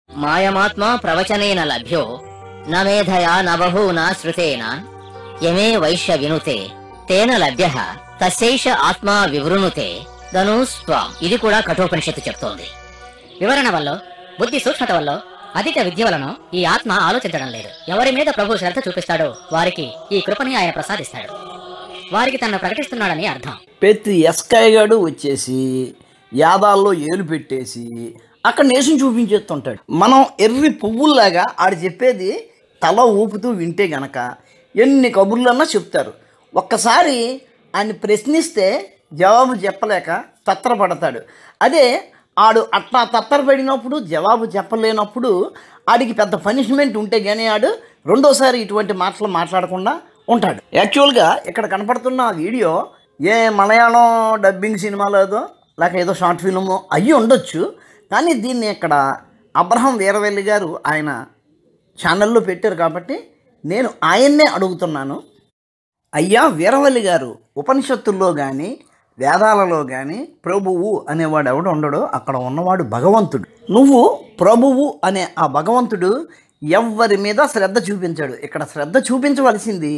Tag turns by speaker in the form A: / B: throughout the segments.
A: మాయమాత్మా ప్రవచనేన లభ్యో న మేధయా న బహూనా శ్రుతేన యమే వైశ్య వినుతే తేన లభ్య తస్యైష ఆత్మా వివృణుతే ధనుస్త్వాం ఇది కూడా కఠోపనిషత్తు చెప్తోంది వివరణ వల్ల బుద్ధి సూక్ష్మత వల్ల అధిక విద్య వలన ఈ ఆత్మ ఆలోచించడం లేదు ఎవరి మీద ప్రభు శ్రద్ధ చూపిస్తాడో వారికి ఈ కృపని ఆయన ప్రసాదిస్తాడు వారికి తనను ప్రకటిస్తున్నాడని అర్థం
B: ప్రతి ఎస్కాయ్ గాడు వచ్చేసి యాదాల్లో ఏలు పెట్టేసి అక్కడ నేసం చూపించేస్తుంటాడు మనం ఎర్రి పువ్వుల్లాగా ఆడు చెప్పేది తల ఊపుతూ వింటే గనక ఎన్ని కబుర్లన్నా చెప్తారు ఒక్కసారి ఆయన్ని ప్రశ్నిస్తే జవాబు చెప్పలేక తత్తరపడతాడు అదే ఆడు అట్లా తత్తరపడినప్పుడు జవాబు చెప్పలేనప్పుడు ఆడికి పెద్ద పనిష్మెంట్ ఉంటే కానీ ఆడు రెండోసారి ఇటువంటి మాటలు మాట్లాడకుండా ఉంటాడు యాక్చువల్గా ఇక్కడ కనపడుతున్న ఆ వీడియో ఏ మలయాళం డబ్బింగ్ సినిమాలో ఏదో లేక ఏదో షార్ట్ ఫిల్మ్ అయ్యి ఉండొచ్చు కానీ దీన్ని ఇక్కడ అబ్రహం వీరవెల్లి గారు ఆయన ఛానల్లో పెట్టారు కాబట్టి నేను ఆయన్నే అడుగుతున్నాను అయ్యా వీరవల్లి గారు ఉపనిషత్తుల్లో కానీ వేదాలలో కానీ ప్రభువు అనేవాడు ఎవడు ఉండడో అక్కడ ఉన్నవాడు భగవంతుడు నువ్వు ప్రభువు అనే ఆ భగవంతుడు ఎవ్వరి మీద శ్రద్ధ చూపించాడు ఇక్కడ శ్రద్ధ చూపించవలసింది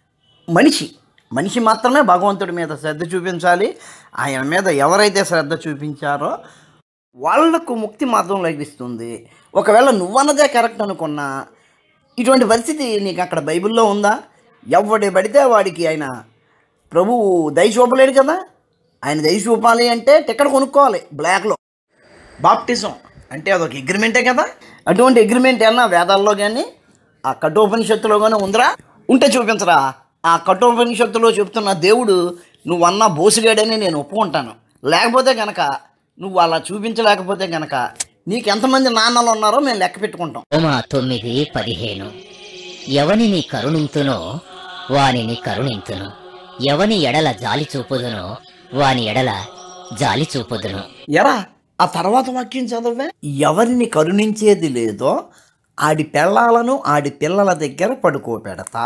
B: మనిషి మనిషి మాత్రమే భగవంతుడి మీద శ్రద్ధ చూపించాలి ఆయన మీద ఎవరైతే శ్రద్ధ చూపించారో వాళ్లకు ముక్తి మార్గం లభిస్తుంది ఒకవేళ నువ్వన్నదే కరెక్ట్ అనుకున్నా ఇటువంటి పరిస్థితి నీకు అక్కడ బైబిల్లో ఉందా ఎవడి పడితే వాడికి ఆయన ప్రభువు దయ చూపలేడు కదా ఆయన దయ చూపాలి అంటే టికెట్ కొనుక్కోవాలి బ్లాక్లో బాప్టిజం అంటే అదొక అగ్రిమెంటే కదా అటువంటి అగ్రిమెంట్ ఏమన్నా వేదాల్లో కానీ ఆ కఠోపనిషత్తులో కానీ ఉందిరా ఉంటే చూపించరా ఆ కఠోపనిషత్తులో చెప్తున్న దేవుడు నువ్వు అన్న బోసిగాడని నేను ఒప్పుకుంటాను లేకపోతే కనుక నువ్వు అలా చూపించలేకపోతే కనుక నీకు ఎంతమంది నాన్నలు ఉన్నారో మేము లెక్క పెట్టుకుంటాం
A: రోమా తొమ్మిది పదిహేను ఎవనిని కరుణింతునో వానిని కరుణింతును ఎవని ఎడల జాలి చూపుదునో వాని ఎడల జాలి చూపుదును
B: ఎరా ఆ తర్వాత వాక్యం చదవే ఎవరిని కరుణించేది లేదో ఆడి పెళ్ళాలను ఆడి పిల్లల దగ్గర పడుకోబెడతా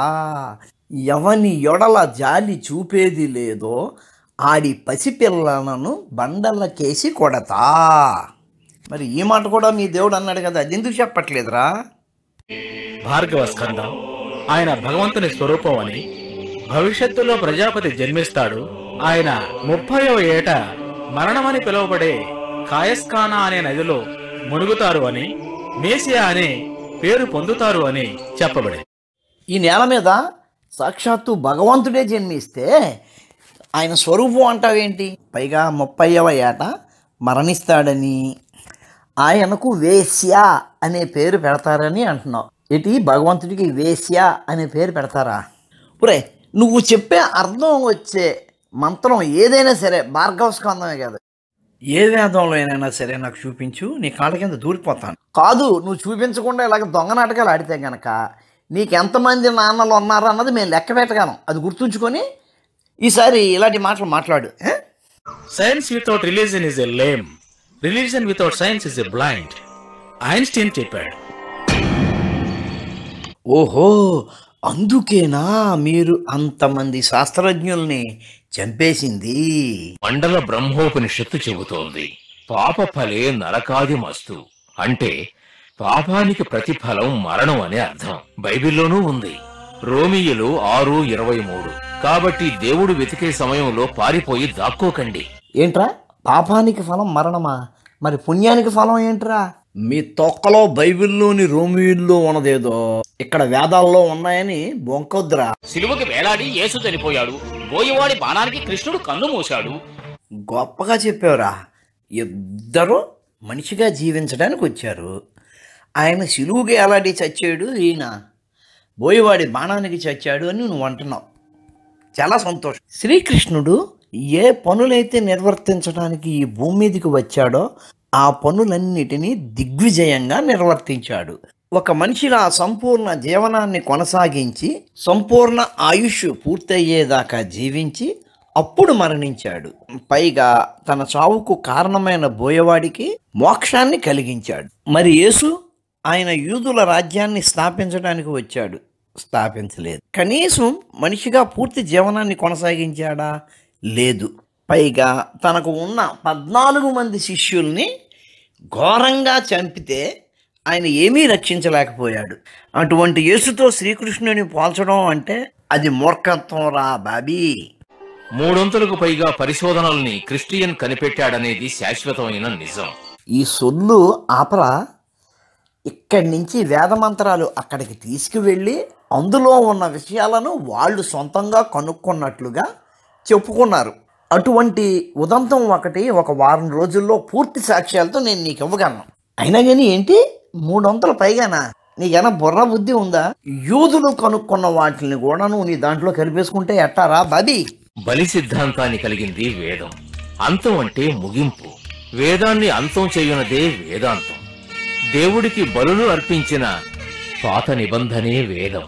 B: ఎవని ఎడల జాలి చూపేది లేదో ఆడి పసిపిల్లలను బండలకేసి కొడతా మరి ఈ మాట కూడా మీ దేవుడు అన్నాడు కదా అది ఎందుకు చెప్పట్లేదురా
C: భార్గవ స్కందం ఆయన భగవంతుని స్వరూపం అని భవిష్యత్తులో ప్రజాపతి జన్మిస్తాడు ఆయన ముప్పయో ఏట మరణమని పిలువబడే కాయస్కానా అనే నదిలో మునుగుతారు అని మేసియా అనే పేరు పొందుతారు అని చెప్పబడింది
B: ఈ నేల మీద సాక్షాత్తు భగవంతుడే జన్మిస్తే ఆయన స్వరూపం అంటావేంటి పైగా ముప్పైవ ఏట మరణిస్తాడని ఆయనకు వేశ్య అనే పేరు పెడతారని అంటున్నావు ఇటు భగవంతుడికి వేశ్య అనే పేరు పెడతారా ఒరే నువ్వు చెప్పే అర్థం వచ్చే మంత్రం ఏదైనా సరే భార్గవ స్కందమే కాదు ఏ వేదంలో అయినా సరే నాకు చూపించు నీ కాళ్ళ కింద దూరిపోతాను కాదు నువ్వు చూపించకుండా ఇలాగ దొంగ నాటకాలు ఆడితే గనక నీకు ఎంతమంది నాన్నలు ఉన్నారు అన్నది మేము లెక్క పెట్టగలం అది గుర్తుంచుకొని ఈసారి ఇలాంటి మాటలు మాట్లాడు ఏ?
C: Science without religion is a lame religion without science is a blind Einstein చెప్పాడు
B: ఓహో అందుకేనా మీరు అంతమంది శాస్త్రజ్ఞుల్ని చంపేసింది
D: మండల బ్రహ్మోపనిషత్తు చెబుతోంది పాప ఫలే నరకాది మస్తు అంటే పాపానికి ప్రతిఫలం మరణం అనే అర్థం బైబిల్లోనూ ఉంది రోమియలు ఆరు ఇరవై మూడు కాబట్టి దేవుడు వెతికే సమయంలో పారిపోయి దాక్కోకండి
B: ఏంట్రా పాపానికి ఫలం మరణమా మరి పుణ్యానికి ఫలం ఏంట్రా మీ తొక్కలో బైబిల్లోని రోమియుల్లో ఉన్నదేదో ఇక్కడ వేదాల్లో ఉన్నాయని బొంకొద్దురా
E: సిలువకి వేలాడి యేసు చనిపోయాడు బోయవాడి బాణానికి కృష్ణుడు కన్ను మూశాడు
B: గొప్పగా చెప్పావురా ఇద్దరు మనిషిగా జీవించడానికి వచ్చారు ఆయన సిలువుకి ఎలాంటి చచ్చాడు ఈయన బోయవాడి బాణానికి చచ్చాడు అని నువ్వు అంటున్నావు చాలా సంతోషం శ్రీకృష్ణుడు ఏ పనులైతే నిర్వర్తించడానికి ఈ భూమి మీదకి వచ్చాడో ఆ పనులన్నిటినీ దిగ్విజయంగా నిర్వర్తించాడు ఒక మనిషిలా సంపూర్ణ జీవనాన్ని కొనసాగించి సంపూర్ణ ఆయుష్ పూర్తయ్యేదాకా జీవించి అప్పుడు మరణించాడు పైగా తన చావుకు కారణమైన బోయవాడికి మోక్షాన్ని కలిగించాడు మరి యేసు ఆయన యూదుల రాజ్యాన్ని స్థాపించడానికి వచ్చాడు స్థాపించలేదు కనీసం మనిషిగా పూర్తి జీవనాన్ని కొనసాగించాడా లేదు పైగా తనకు ఉన్న పద్నాలుగు మంది శిష్యుల్ని ఘోరంగా చంపితే ఆయన ఏమీ రక్షించలేకపోయాడు అటువంటి యేసుతో శ్రీకృష్ణుని పోల్చడం అంటే అది మూర్ఖత్వం రా బాబీ
D: మూడొంతులకు పైగా పరిశోధనల్ని క్రిస్టియన్ కనిపెట్టాడనేది శాశ్వతమైన నిజం
B: ఈ సొల్లు ఆపరా ఇక్కడి నుంచి వేదమంత్రాలు అక్కడికి తీసుకువెళ్ళి అందులో ఉన్న విషయాలను వాళ్ళు సొంతంగా కనుక్కున్నట్లుగా చెప్పుకున్నారు అటువంటి ఉదంతం ఒకటి ఒక వారం రోజుల్లో పూర్తి సాక్ష్యాలతో నేను నీకు ఇవ్వగలను అయినా కానీ ఏంటి మూడొంతల పైగానా నీకైనా బుర్ర బుద్ధి ఉందా యూదులు కనుక్కున్న వాటిని కూడా నువ్వు నీ దాంట్లో కలిపేసుకుంటే ఎట్టారా బాబీ
D: బలి సిద్ధాంతాన్ని కలిగింది వేదం అంతం అంటే ముగింపు వేదాన్ని అంతం చేయునదే వేదాంతం దేవుడికి బలులు అర్పించిన పాత నిబంధనే వేదం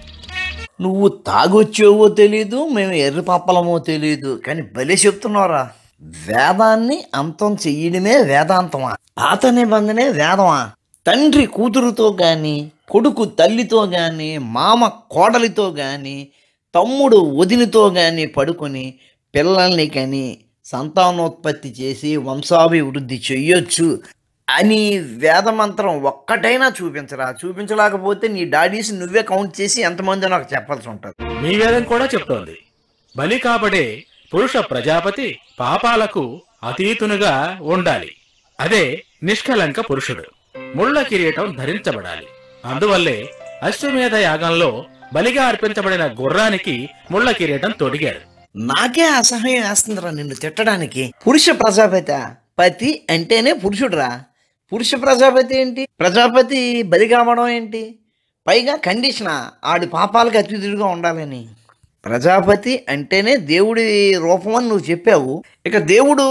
B: నువ్వు తాగొచ్చేవో తెలీదు మేము ఎర్రి పప్పలమో తెలీదు కానీ భలే చెప్తున్నారా వేదాన్ని అంతం చెయ్యడమే వేదాంతమా పాత నిబంధనే వేదమా తండ్రి కూతురుతో గాని కొడుకు తల్లితో గాని మామ కోడలితో గాని తమ్ముడు వదినతో గాని పడుకొని పిల్లల్ని కని సంతానోత్పత్తి చేసి వంశాభివృద్ధి చెయ్యొచ్చు అని వేదమంత్రం ఒక్కటైనా చూపించరా చూపించలేకపోతే నీ డాడీస్ నువ్వే కౌంట్ చేసి ఎంతమంది నాకు చెప్పాల్సి ఉంటుంది
C: మీ వేదం కూడా చెప్తోంది బలి కాబడే పురుష ప్రజాపతి పాపాలకు అతీతునుగా ఉండాలి అదే నిష్కలంక పురుషుడు ముళ్ళ కిరీటం ధరించబడాలి అందువల్లే అశ్వమేధ యాగంలో బలిగా అర్పించబడిన గుర్రానికి ముళ్ళ కిరీటం తొడిగారు
B: నాకే అసహ్యం వేస్తుందిరా నిన్ను తిట్టడానికి పురుష ప్రజాపతి పతి అంటేనే పురుషుడురా పురుష ప్రజాపతి ఏంటి ప్రజాపతి బలి కావడం ఏంటి పైగా కండిషనా ఆడి పాపాలకు అతిథుడిగా ఉండాలని ప్రజాపతి అంటేనే దేవుడి రూపం అని నువ్వు చెప్పావు ఇక దేవుడు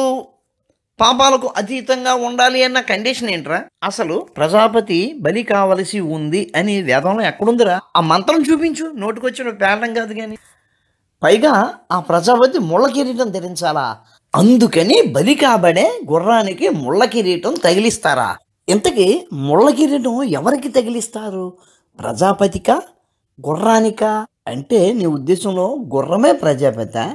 B: పాపాలకు అతీతంగా ఉండాలి అన్న కండిషన్ ఏంట్రా అసలు ప్రజాపతి బలి కావలసి ఉంది అని వేదంలో ఎక్కడుందిరా ఆ మంత్రం చూపించు నోటికొచ్చిన పేరడం కాదు కానీ పైగా ఆ ప్రజాపతి ముళ్ళ కిరీటం ధరించాలా అందుకని బలి కాబడే గుర్రానికి ముళ్ళ కిరీటం తగిలిస్తారా ఇంతకీ ముళ్ళ కిరీటం ఎవరికి తగిలిస్తారు ప్రజాపతిక గుర్రానిక అంటే నీ ఉద్దేశంలో గుర్రమే ప్రజాపతి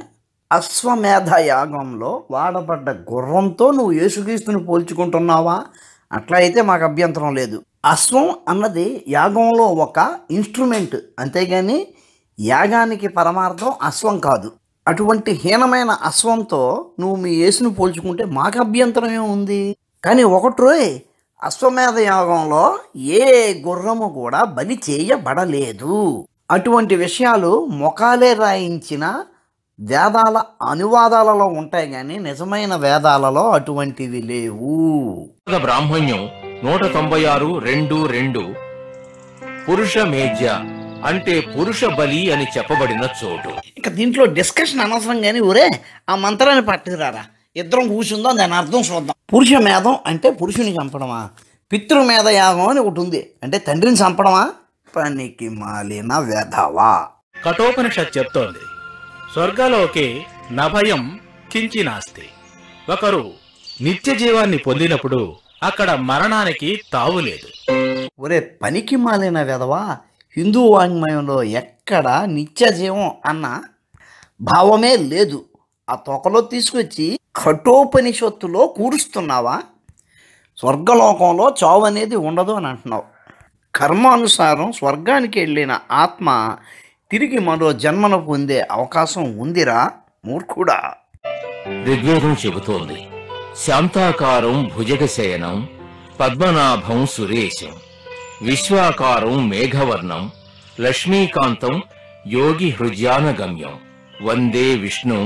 B: అశ్వమేధ యాగంలో వాడబడ్డ గుర్రంతో నువ్వు యేసుక్రీస్తుని పోల్చుకుంటున్నావా అట్లా అయితే మాకు అభ్యంతరం లేదు అశ్వం అన్నది యాగంలో ఒక ఇన్స్ట్రుమెంట్ అంతేగాని యాగానికి పరమార్థం అశ్వం కాదు అటువంటి హీనమైన అశ్వంతో నువ్వు మీ యేసును పోల్చుకుంటే మాకు అభ్యంతరం ఏముంది కానీ ఒకటి రోయ్ అశ్వమేధ యాగంలో ఏ గుర్రము కూడా బలి చేయబడలేదు అటువంటి విషయాలు మొకాలే రాయించిన వేదాల అనువాదాలలో ఉంటాయి కానీ నిజమైన వేదాలలో అటువంటివి లేవు
D: బ్రాహ్మణ్యం నూట తొంభై ఆరు రెండు రెండు పురుష మేధ్య అంటే పురుష బలి అని చెప్పబడిన చోటు
B: ఇక దీంట్లో డిస్కషన్ అనవసరం కానీ ఊరే ఆ మంత్రాన్ని పట్టుకురారా ఇద్దరం కూర్చుందాం దాని అర్థం చూద్దాం పురుష మేధం అంటే పురుషుని చంపడమా పితృమేధ యాగం అని ఒకటి ఉంది అంటే తండ్రిని చంపడమా పనికి మాలిన వేధవా
C: కఠోపనిషత్ చెప్తోంది స్వర్గలోకి నభయం కించినాస్తి ఒకరు నిత్య జీవాన్ని పొందినప్పుడు అక్కడ మరణానికి తావులేదు
B: ఒరే పనికి మాలిన వెధవా హిందూ వాంగ్మయంలో ఎక్కడ నిత్య జీవం అన్న భావమే లేదు ఆ తొకలో తీసుకొచ్చి కఠోపనిషత్తులో కూరుస్తున్నావా స్వర్గలోకంలో చావు అనేది ఉండదు అని అంటున్నావు కర్మానుసారం స్వర్గానికి వెళ్ళిన ఆత్మ తిరిగి మరో జన్మను పొందే అవకాశం ఉందిరా మూర్ఖుడా
D: ఋగ్వేదం చెబుతోంది శాంతాకారం భుజగశయనం పద్మనాభం సురేశం విశ్వాకారం మేఘవర్ణం లక్ష్మీకాంతం యోగి హృద్యానగమ్యం వందే విష్ణుం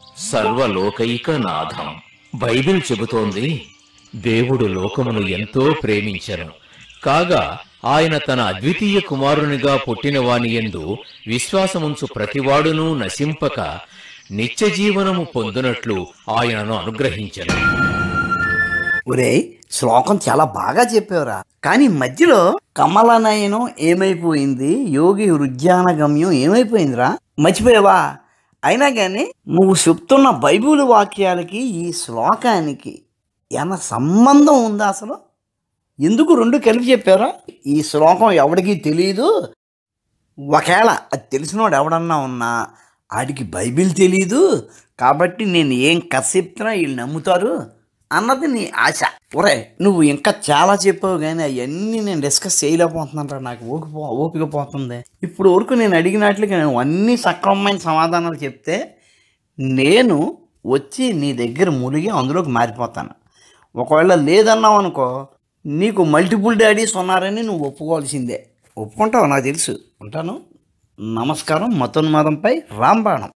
D: సర్వలోకైకనాథం బైబిల్ చెబుతోంది దేవుడు లోకమును ఎంతో ప్రేమించను కాగా ఆయన తన అద్వితీయ కుమారునిగా పుట్టిన వాని యందు విశ్వాసముంచు ప్రతివాడును నశింపక నిత్య జీవనము పొందునట్లు ఆయనను అనుగ్రహించను
B: ఒరే శ్లోకం చాలా బాగా చెప్పావురా కానీ మధ్యలో కమలనయనం ఏమైపోయింది యోగి హృద్యాన గమ్యం ఏమైపోయిందిరా మర్చిపోయావా అయినా కానీ నువ్వు చెప్తున్న బైబిల్ వాక్యాలకి ఈ శ్లోకానికి ఏమైనా సంబంధం ఉందా అసలు ఎందుకు రెండు కలిపి చెప్పారా ఈ శ్లోకం ఎవడికి తెలియదు ఒకవేళ అది తెలిసినోడు ఎవడన్నా ఉన్నా ఆడికి బైబిల్ తెలీదు కాబట్టి నేను ఏం కథ చెప్తున్నా వీళ్ళు నమ్ముతారు అన్నది నీ ఆశ ఒరే నువ్వు ఇంకా చాలా చెప్పావు కానీ అవన్నీ నేను డిస్కస్ చేయలేకపోతున్నాను నాకు ఓపిక పో- ఓపిక పోతుంది ఇప్పుడు వరకు నేను అడిగినట్లుగా నేను అన్ని సక్రమమైన సమాధానాలు చెప్తే నేను వచ్చి నీ దగ్గర మునిగి అందులోకి మారిపోతాను ఒకవేళ లేదన్నావు అనుకో నీకు మల్టిపుల్ డాడీస్ ఉన్నారని నువ్వు ఒప్పుకోవాల్సిందే ఒప్పుకుంటావు నాకు తెలుసు ఉంటాను నమస్కారం మతోన్మాదంపై రాంబాణం